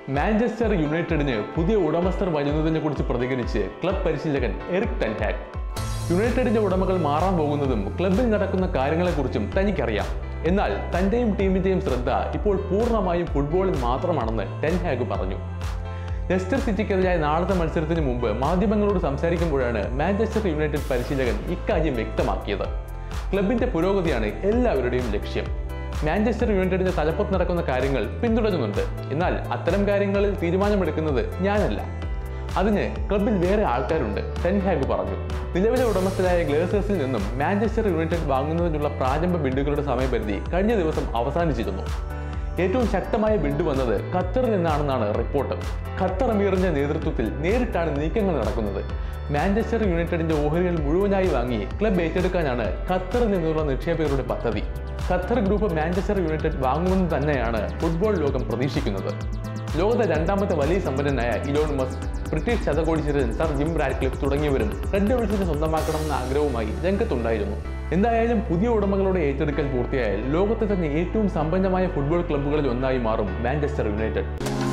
Manchester യുണൈറ്റഡിന് പുതിയ ഉടമസ്ഥർ വരുന്നതിനെ കുറിച്ച് പ്രതികരിച്ച് ക്ലബ് പരിശീലകൻ എറിക് ടെൻഹാഗ് യുണൈറ്റഡിന്റെ ഉടമകൾ മാറാൻ പോകുന്നതും ക്ലബിൽ നടക്കുന്ന കാര്യങ്ങളെക്കുറിച്ചും തനിക്കറിയാം എന്നാൽ തന്റെയും ടീമിന്റെയും ശ്രദ്ധ ഇപ്പോൾ പൂർണ്ണമായും ഫുട്ബോളിൽ മാത്രമാണെന്ന് ടെൻഹാഗ് പറഞ്ഞു ലെസ്റ്റർ സിറ്റിക്കെതിരായ നാളത്തെ മത്സരത്തിന് മുമ്പ് മാധ്യമങ്ങളോട് സംസാരിക്കുമ്പോഴാണ് മാഞ്ചസ്റ്റർ യുണൈറ്റഡ് പരിശീലകൻ ഇക്കാര്യം വ്യക്തമാക്കിയത് ക്ലബിന്റെ പുരോഗതിയാണ് എല്ലാവരുടെയും ലക്ഷ്യം മാഞ്ചസ്റ്റർ യുണൈറ്റഡിന്റെ തലപ്പത്ത് നടക്കുന്ന കാര്യങ്ങൾ പിന്തുടരുന്നുണ്ട് എന്നാൽ അത്തരം കാര്യങ്ങളിൽ തീരുമാനമെടുക്കുന്നത് ഞാനല്ല അതിന് ക്ലബിൽ വേറെ ആൾക്കാരുണ്ട് ടെൻഹാഗ് പറഞ്ഞു നിലവിലെ ഉടമസ്ഥരായ ഗ്ലേസേഴ്സിൽ നിന്നും മാഞ്ചസ്റ്റർ യുണൈറ്റഡ് വാങ്ങുന്നതിനുള്ള പ്രാരംഭ ബിഡുകളുടെ സമയപരിധി കഴിഞ്ഞ ദിവസം അവസാനിച്ചിരുന്നു ഏറ്റവും ശക്തമായ ബിഡ് വന്നത് ഖത്തറിൽ നിന്നാണെന്നാണ് റിപ്പോർട്ട് ഖത്തർ അമീറിന്റെ നേതൃത്വത്തിൽ നേരിട്ടാണ് നീക്കങ്ങൾ നടക്കുന്നത് മാഞ്ചസ്റ്റർ യുണൈറ്റഡിന്റെ ഓഹരികൾ മുഴുവനായി വാങ്ങി ക്ലബ് ഏറ്റെടുക്കാനാണ് ഖത്തറിൽ നിന്നുള്ള നിക്ഷേപകരുടെ പദ്ധതി ഖത്തർ ഗ്രൂപ്പ് മാഞ്ചസ്റ്റർ യുണൈറ്റഡ് വാങ്ങുമെന്ന് തന്നെയാണ് ഫുട്ബോൾ ലോകം പ്രതീക്ഷിക്കുന്നത് ലോകത്തെ രണ്ടാമത്തെ വലിയ സമ്പന്നനായ ഇലോൺ മസ്ക് ബ്രിട്ടീഷ് ശതകോടീശ്വരൻ സർ ജിം റാഡ്ക്ലിഫ് തുടങ്ങിയവരും റെഡ് ഡെവിൾസിനെ സ്വന്തമാക്കണമെന്ന ആഗ്രഹവുമായി രംഗത്തുണ്ടായിരുന്നു എന്തായാലും പുതിയ ഉടമകളുടെ ഏറ്റെടുക്കൽ പൂർത്തിയായാൽ ലോകത്തെ തന്നെ ഏറ്റവും സമ്പന്നമായ ഫുട്ബോൾ ക്ലബ്ബുകളിൽ ഒന്നായി മാറും മാഞ്ചസ്റ്റർ യുണൈറ്റഡ്